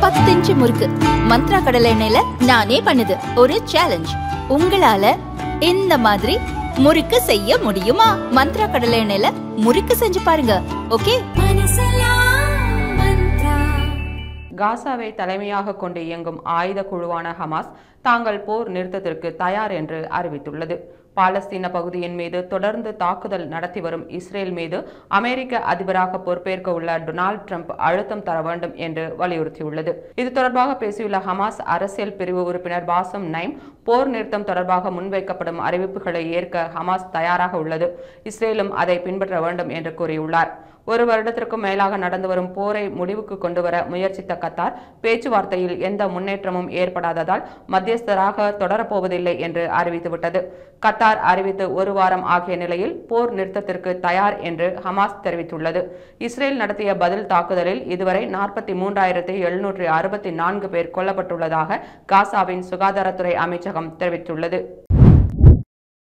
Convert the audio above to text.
பத்து இன்ச்சு முறுக்கு மந்த்ரா கடலை எண்ணெயில நானே பண்ணுது ஒரு சேலஞ்ச் உங்களால இந்த மாதிரி முறுக்கு செய்ய முடியுமா மந்த்ரா கடலை எண்ணெயில முறுக்கு செஞ்சு பாருங்க ஓகே காசாவை தலைமையாக கொண்டு இயங்கும் ஆயுத குழுவான ஹமாஸ் தாங்கள் போர் நிறுத்தத்திற்கு தயார் என்று அறிவித்துள்ளது பாலஸ்தீன பகுதியின் மீது தொடர்ந்து தாக்குதல் நடத்தி வரும் இஸ்ரேல் மீது அமெரிக்க அதிபராக பொறுப்பேற்க உள்ள டொனால்ட் ட்ரம்ப் அழுத்தம் தர வேண்டும் என்று வலியுறுத்தியுள்ளது இது தொடர்பாக பேசியுள்ள ஹமாஸ் அரசியல் பிரிவு உறுப்பினர் பாசம் நைம் போர் நிறுத்தம் தொடர்பாக முன்வைக்கப்படும் அறிவிப்புகளை ஏற்க ஹமாஸ் தயாராக உள்ளது இஸ்ரேலும் அதை பின்பற்ற வேண்டும் என்று கூறியுள்ளார் ஒரு வருடத்திற்கும் மேலாக நடந்து வரும் போரை முடிவுக்கு கொண்டுவர முயற்சித்த கத்தார் பேச்சுவார்த்தையில் எந்த முன்னேற்றமும் ஏற்படாததால் மத்தியஸ்தராக தொடரப்போவதில்லை என்று அறிவித்துவிட்டது கத்தார் அறிவித்து ஒரு வாரம் ஆகிய நிலையில் போர் நிறுத்தத்திற்கு தயார் என்று ஹமாஸ் தெரிவித்துள்ளது இஸ்ரேல் நடத்திய பதில் தாக்குதலில் இதுவரை நாற்பத்தி மூன்றாயிரத்தி எழுநூற்றி அறுபத்தி நான்கு பேர் கொல்லப்பட்டுள்ளதாக காசாவின் சுகாதாரத்துறை அமைச்சகம் தெரிவித்துள்ளது